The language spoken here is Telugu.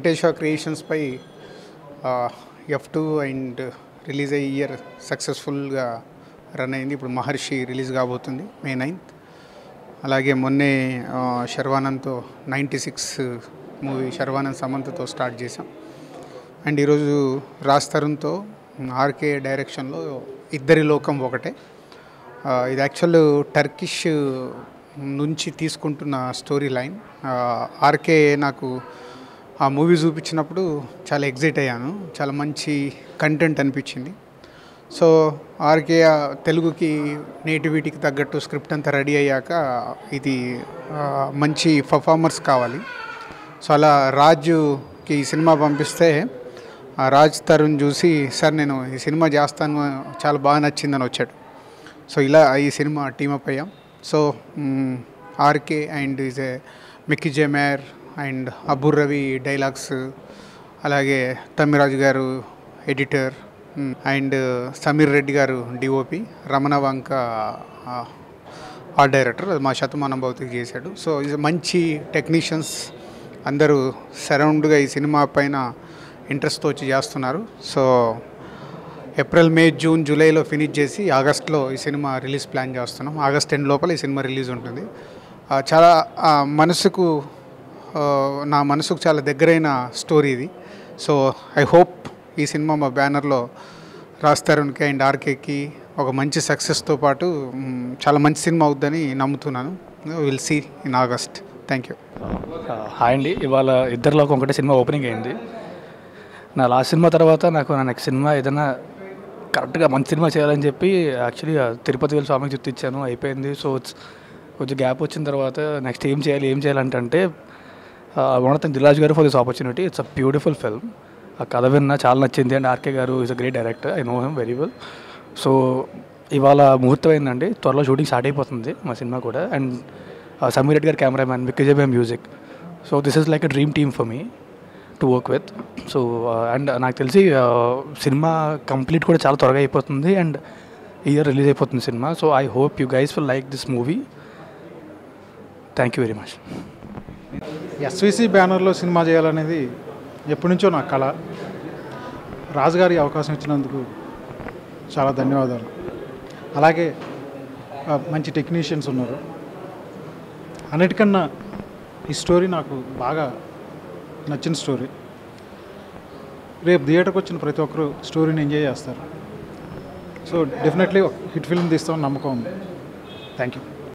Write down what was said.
వెంకటేశ్వర క్రియేషన్స్పై ఎఫ్ టూ అండ్ రిలీజ్ అయ్యే ఇయర్ సక్సెస్ఫుల్గా రన్ అయింది ఇప్పుడు మహర్షి రిలీజ్ కాబోతుంది మే నైన్త్ అలాగే మొన్నే ఆ, శర్వానంద్తో నైంటీ సిక్స్ మూవీ శర్వానంద్ సమంతతో స్టార్ట్ చేసాం అండ్ ఈరోజు రాజ్ తరుణ్తో ఆర్కే డైరెక్షన్లో ఇద్దరి లోకం ఒకటే ఆ, ఇది యాక్చువల్ టర్కిష్ నుంచి తీసుకుంటున్న స్టోరీ లైన్ ఆర్కే నాకు ఆ మూవీ చూపించినప్పుడు చాలా ఎగ్జైట్ అయ్యాను చాలా మంచి కంటెంట్ అనిపించింది సో ఆర్కే ఆ తెలుగుకి నేటివిటీకి తగ్గట్టు స్క్రిప్ట్ అంతా రెడీ అయ్యాక ఇది ఆ, మంచి పర్ఫార్మర్స్ కావాలి సో అలా రాజుకి ఈ సినిమా పంపిస్తే ఆ రాజ్ తరుణ్ చూసి సార్ నేను ఈ సినిమా చేస్తాను చాలా బాగా నచ్చిందని వచ్చాడు సో ఇలా ఈ సినిమా టీమప్ అయ్యాం so R K and is a Mickey జెమేర్ అండ్ అబుర్ రవి డైలాగ్స్ అలాగే తమ్మిరాజు గారు ఎడిటర్ అండ్ సమీర్ రెడ్డి గారు డిఓపి రమణ వంక ఆ, ఆర్ట్ డైరెక్టర్ అది మా శతమానం భౌతికి చేశాడు సో ఇది మంచి టెక్నీషియన్స్ అందరూ సరౌండ్గా ఈ సినిమా పైన ఇంట్రెస్ట్తో వచ్చి చేస్తున్నారు సో ఏప్రిల్ మే జూన్ జూలైలో ఫినిష్ చేసి ఆగస్ట్లో ఈ సినిమా రిలీజ్ ప్లాన్ చేస్తున్నాం ఆగస్ట్ ఎండ్ లోపల ఈ సినిమా రిలీజ్ ఉంటుంది ఆ, చాలా ఆ, మనసుకు ఆ, నా మనసుకు చాలా దగ్గరైన స్టోరీ ఇది సో ఐ హోప్ ఈ సినిమా మా బ్యానర్లో రాస్తారునికి అండ్ ఆర్కేకి ఒక మంచి సక్సెస్తో పాటు మ్, చాలా మంచి సినిమా అవుద్దని నమ్ముతున్నాను will see in August thank you hi అండి ఇవాళ ఇద్దరిలోకి ఒకటే సినిమా ఓపెనింగ్ అయింది నా లాస్ట్ సినిమా తర్వాత నాకు నా నెక్స్ట్ సినిమా ఏదైనా కరెక్ట్గా మంచి సినిమా చేయాలని చెప్పి యాక్చువల్లీ తిరుపతి వెళ్ళి స్వామికి గుర్తిచ్చాను అయిపోయింది సో ఇట్స్ కొంచెం గ్యాప్ వచ్చిన తర్వాత నెక్స్ట్ ఏం చేయాలి ఏం చేయాలంటే వన్ ఆఫ్ దిలాజ్ గారు for this opportunity it's a beautiful film ఆ కథ విన్నా చాలా నచ్చింది అండ్ ఆర్కే గారు is a great director I know him very well so ఇవాళ ముహూర్తం అయిందండి త్వరలో షూటింగ్ స్టార్ట్ అయిపోతుంది మా సినిమా కూడా అండ్ సమీర్ రెడ్డి గారు కెమెరామ్యాన్ విక్కజే music so this is like a dream team for me to work with so and నాకు తెలిసి సినిమా కంప్లీట్ కూడా చాలా త్వరగా అయిపోతుంది అండ్ ఇయర్ రిలీజ్ అయిపోతుంది సినిమా so I hope you guys will like this movie thank you very much SVC బ్యానర్లో సినిమా చేయాలనేది ఎప్పటి నుంచో నా కళ రాజుగారి అవకాశం ఇచ్చినందుకు చాలా ధన్యవాదాలు అలాగే ఆ, మంచి టెక్నీషియన్స్ ఉన్నారు అన్నిటికన్నా ఈ స్టోరీ నాకు బాగా నచ్చిన స్టోరీ రేపు థియేటర్కి వచ్చిన ప్రతి ఒక్కరూ స్టోరీని ఎంజాయ్ చేస్తారు సో డెఫినెట్లీ హిట్ ఫిల్మ్ తీస్తామని నమ్మకం ఉంది థ్యాంక్ యూ